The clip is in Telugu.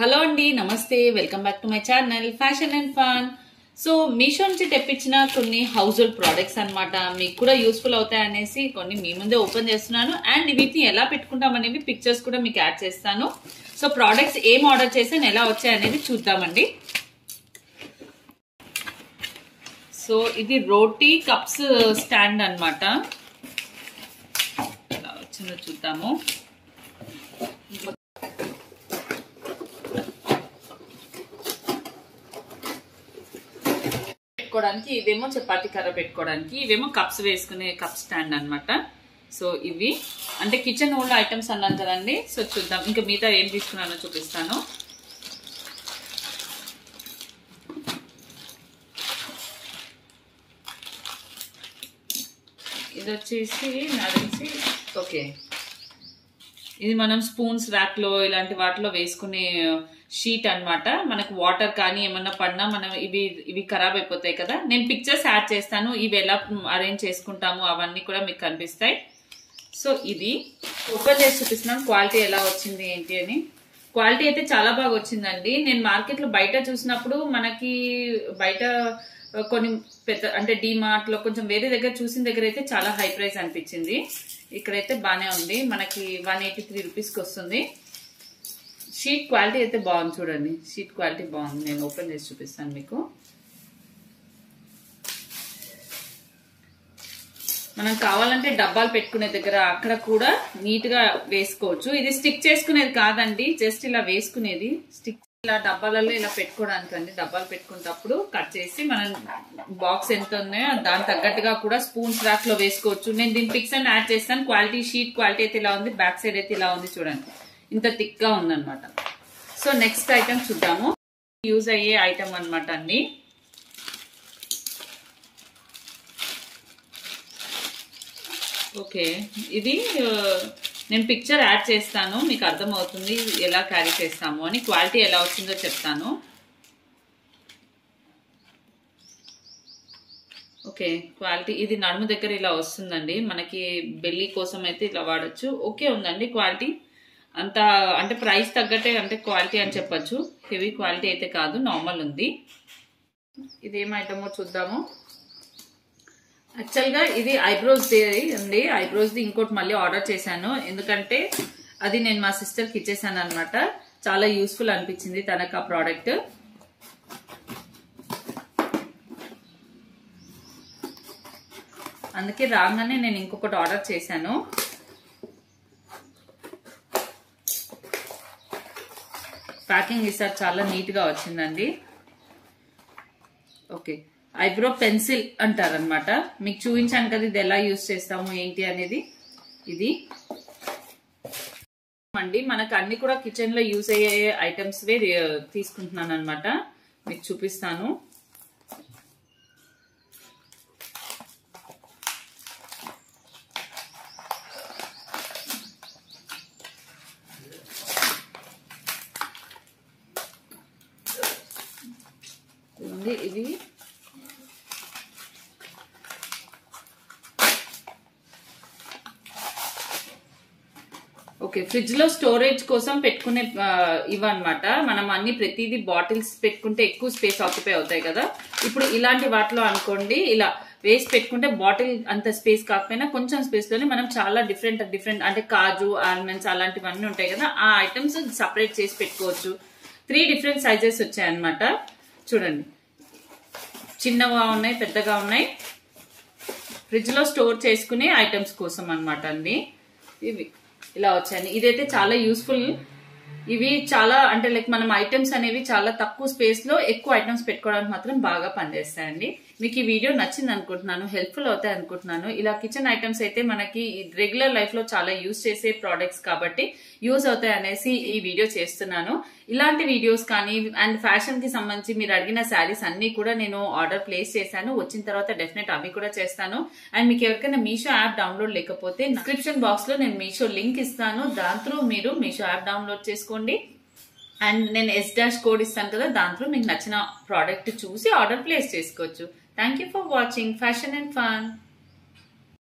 హలో అండి నమస్తే welcome back to my channel fashion and fun so Meesho నుంచి తెప్పించిన కొన్ని హౌస్ హోల్డ్ ప్రోడక్ట్స్ అన్నమాట మీకు కూడా యూస్ఫుల్ అవుతాయి అనేసి కొన్ని మీ ముందే ఓపెన్ చేస్తున్నాను అండ్ వీటిని ఎలా పెట్టుకుంటాం అనేవి పిక్చర్స్ కూడా మీకు యాడ్ చేస్తాను సో ప్రోడక్ట్స్ ఏం ఆర్డర్ చేసాను ఎలా వచ్చాయి అనేది చూద్దామండి సో ఇది రోటీ కప్స్ స్టాండ్ అన్నమాట ఎలా వచ్చిందో చూద్దాము పెట్టుకోవడానికి ఇవేమో చపాతీ కర్ర పెట్టుకోవడానికి ఇవేమో కప్స్ వేసుకునే కప్ స్టాండ్ అన్నమాట సో ఇవి అంటే కిచెన్ ఓల్డ్ ఐటమ్స్ అన్నాను కదండి సో చూద్దాం ఇంకా మిగతా ఏం తీసుకున్నానో చూపిస్తాను ఇది వచ్చేసి నాకు తెలిసి ఓకే ఇది మనం స్పూన్స్ ర్యాక్ లో ఇలాంటి వాటిలో వేసుకునే షీట్ అన్నమాట మనకు వాటర్ కానీ ఏమన్నా పడినా మనం ఇవి ఇవి ఖరాబ్ అయిపోతాయి కదా నేను పిక్చర్స్ యాడ్ చేస్తాను ఇవి ఎలా అరేంజ్ చేసుకుంటాము అవన్నీ కూడా మీకు కనిపిస్తాయి సో ఇది ఓపెన్ చేసి చూపిస్తున్నాను క్వాలిటీ ఎలా వచ్చింది ఏంటి అని క్వాలిటీ అయితే చాలా బాగా వచ్చిందండి నేను మార్కెట్ లో బయట చూసినప్పుడు మనకి బయట కొన్ని పెద్ద అంటే డిమార్ట్ లో కొంచెం వేరే దగ్గర చూసిన దగ్గర అయితే చాలా హై ప్రైస్ అనిపించింది ఇక్కడైతే బానే ఉంది మనకి వన్ ఎయిటీ త్రీ రూపీస్కి వస్తుంది షీట్ క్వాలిటీ అయితే బాగుంది చూడండి షీట్ క్వాలిటీ బాగుంది నేను ఓపెన్ చేసి చూపిస్తాను మీకు మనం కావాలంటే డబ్బాలు పెట్టుకునే దగ్గర అక్కడ కూడా నీట్ గా వేసుకోవచ్చు ఇది స్టిక్ చేసుకునేది కాదండి జస్ట్ ఇలా వేసుకునేది స్టిక్ ఇలా డబ్బాలలో ఇలా పెట్టుకోవడానికి అండి డబ్బాలు పెట్టుకునేటప్పుడు కట్ చేసి మనం బాక్స్ ఎంత ఉన్నాయో దాని తగ్గట్టుగా కూడా స్పూన్స్ ర్యాక్ లో వేసుకోవచ్చు నేను దీని పిక్స్ అని యాడ్ చేస్తాను క్వాలిటీ షీట్ క్వాలిటీ అయితే ఇలా ఉంది బ్యాక్ సైడ్ అయితే ఇలా ఉంది చూడండి ఇంత థిక్ గా ఉందన్నమాట సో నెక్స్ట్ ఐటమ్ చూద్దాము యూజ్ అయ్యే ఐటమ్ అనమాట అండి ఓకే ఇది నేను పిక్చర్ యాడ్ చేస్తాను మీకు అర్థమవుతుంది ఎలా క్యారీ చేస్తాము అని క్వాలిటీ ఎలా వచ్చిందో చెప్తాను ఓకే క్వాలిటీ ఇది నడుము దగ్గర ఇలా వస్తుందండి మనకి బెల్లి కోసం అయితే ఇలా వాడచ్చు ఓకే ఉందండి క్వాలిటీ అంత అంటే ప్రైస్ తగ్గట్టే అంటే క్వాలిటీ అని చెప్పచ్చు హెవీ క్వాలిటీ అయితే కాదు నార్మల్ ఉంది ఇది ఏం ఐటమో చూద్దాము యాక్చువల్గా ఇది ఐబ్రోస్ అండి ఐబ్రోస్ది ఇంకోటి మళ్ళీ ఆర్డర్ చేశాను ఎందుకంటే అది నేను మా సిస్టర్కి ఇచ్చేసాను అనమాట చాలా యూస్ఫుల్ అనిపించింది తనకు ఆ ప్రోడక్ట్ అందుకే రాగానే నేను ఇంకొకటి ఆర్డర్ చేశాను ప్యాకింగ్ ఈసారి చాలా నీట్గా వచ్చిందండి ఓకే ఐబ్రో పెన్సిల్ అంటారనమాట మీకు చూపించాను కదా ఇది ఎలా యూస్ చేస్తాము ఏంటి అనేది ఇది అండి మనకు అన్ని కూడా కిచెన్ లో యూస్ అయ్యే ఐటమ్స్ వే తీసుకుంటున్నాను అనమాట మీకు చూపిస్తాను ఇది ఓకే ఫ్రిడ్జ్ లో స్టోరేజ్ కోసం పెట్టుకునే ఇవన్నమాట మనం అన్ని ప్రతిదీ బాటిల్స్ పెట్టుకుంటే ఎక్కువ స్పేస్ ఆక్యుపై అవుతాయి కదా ఇప్పుడు ఇలాంటి వాటిలో అనుకోండి ఇలా వేసి పెట్టుకుంటే బాటిల్ అంత స్పేస్ కాకపోయినా కొంచెం స్పేస్ లోనే మనం చాలా డిఫరెంట్ డిఫరెంట్ అంటే కాజు ఆల్మండ్స్ అలాంటివన్నీ ఉంటాయి కదా ఆ ఐటమ్స్ సపరేట్ చేసి పెట్టుకోవచ్చు త్రీ డిఫరెంట్ సైజెస్ వచ్చాయన్నమాట చూడండి చిన్నగా ఉన్నాయి పెద్దగా ఉన్నాయి ఫ్రిడ్జ్ లో స్టోర్ చేసుకునే ఐటమ్స్ కోసం అనమాట అండి ఇవి ఇలా వచ్చాయి ఇదైతే చాలా యూస్ఫుల్ ఇవి చాలా అంటే లైక్ మనం ఐటమ్స్ అనేవి చాలా తక్కువ స్పేస్ లో ఎక్కువ ఐటమ్స్ పెట్టుకోవడానికి మాత్రం బాగా పనిచేస్తాయండి మీకు ఈ వీడియో నచ్చింది అనుకుంటున్నాను హెల్ప్ఫుల్ అవుతాయి అనుకుంటున్నాను ఇలా కిచెన్ ఐటమ్స్ అయితే మనకి రెగ్యులర్ లైఫ్ లో చాలా యూస్ చేసే ప్రోడక్ట్స్ కాబట్టి యూజ్ అవుతాయి అనేసి ఈ వీడియో చేస్తున్నాను ఇలాంటి వీడియోస్ కానీ అండ్ ఫ్యాషన్ కి సంబంధించి మీరు అడిగిన శారీస్ అన్ని కూడా నేను ఆర్డర్ ప్లేస్ చేశాను వచ్చిన తర్వాత డెఫినెట్ అవి కూడా చేస్తాను అండ్ మీకు ఎవరికైనా మీషో యాప్ డౌన్లోడ్ లేకపోతే డిస్క్రిప్షన్ బాక్స్ లో నేను మీషో లింక్ ఇస్తాను దాంతో మీరు మీషో యాప్ డౌన్లోడ్ చేసుకోండి అండ్ నేను ఎస్ డాష్ కోడ్ ఇస్తాను కదా దాంట్లో మీకు నచ్చిన ప్రోడక్ట్ చూసి ఆర్డర్ ప్లేస్ చేసుకోవచ్చు thank you for watching fashion and fun